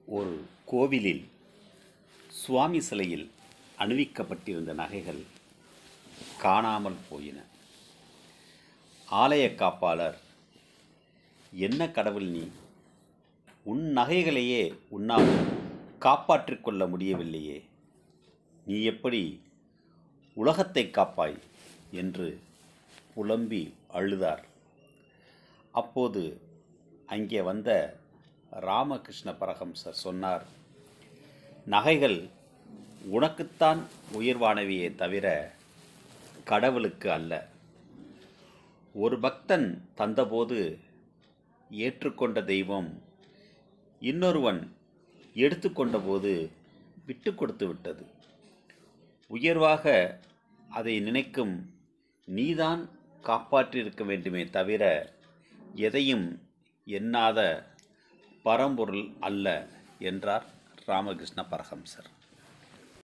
ஒரு கோவிலில் சுவாமி சிலையில் அணிவிக்கப்பட்டிருந்த நகைகள் காணாமல் போயின ஆலய காப்பாளர் என்ன கடவுள் நீ உன் நகைகளையே உன்னால் காப்பாற்றிக் கொள்ள முடியவில்லையே நீ எப்படி உலகத்தை காப்பாய் என்று புலம்பி அழுதார் அப்போது அங்கே வந்த ராமகிருஷ்ண பரஹம்சர் சொன்னார் நகைகள் உனக்குத்தான் உயர்வானவையே தவிர கடவுளுக்கு அல்ல ஒரு பக்தன் தந்தபோது ஏற்றுக்கொண்ட தெய்வம் இன்னொருவன் எடுத்துக்கொண்டபோது விட்டு கொடுத்து விட்டது உயர்வாக அதை நினைக்கும் நீதான் காப்பாற்றியிருக்க வேண்டுமே தவிர எதையும் எண்ணாத பரம்பொருள் அல்ல என்றார் ராமகிருஷ்ண பரஹம்சர்